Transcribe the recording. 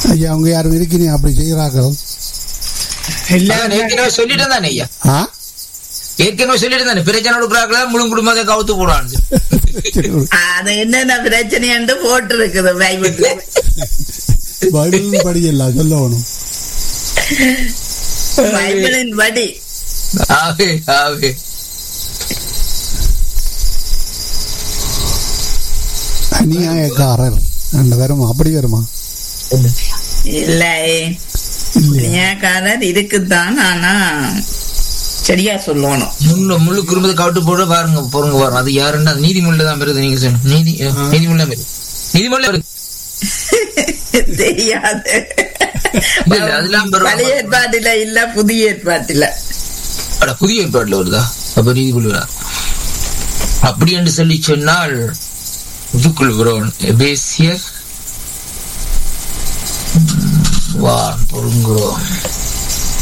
ஐயா அவங்க யாரும் இருக்கிறீங்க அப்படி செய்கிறார்கள் அதான் ஏற்கனவே சொல்லிட்டு தானே ஐயா ஆ ஏற்கனவே சொல்லிட்டு தானே பிரச்சனை கொடுக்குறாங்களா முழு குடும்பத்தை கவுத்து போடான்னு சரி, விடு. அது என்னென்ன பிரச்சனைன்னு போட்டு இருக்குது பைபிள்ல பைபிள் படி எல்லாம் சொல்லணும் பைபிளின் படி ஆவே ஆவே அநியாயக்காரர் ரெண்டு வருமா அப்படி வருமா இல்லை இல்லையா நியாயக்காரர் இருக்குதான் ஆனா சரியா சொல்லணும் முழு முழு குடும்பத்தை கவுத்து போட பாருங்க போறங்க பாருங்க அது யாருன்னா நீதிமொழியில தான் வருது நீங்க சொன்ன நீதி நீதிமொழியில தான் வருது நீதிமொழியில வருது தெரியாது இல்ல, இல்ல, அதெல்லாம் பரவாயில்ல. பழைய ஏற்பாட்டுல இல்ல புதிய ஏற்பாட்டுல அட புதிய ஏற்பாடுல வருதா அப்ப நீதிமொழி வருதா அப்படி என்று சொல்லி சொன்னால் இதுக்குள் வருவன் எபேசியர் வான் பொருங்குறோம்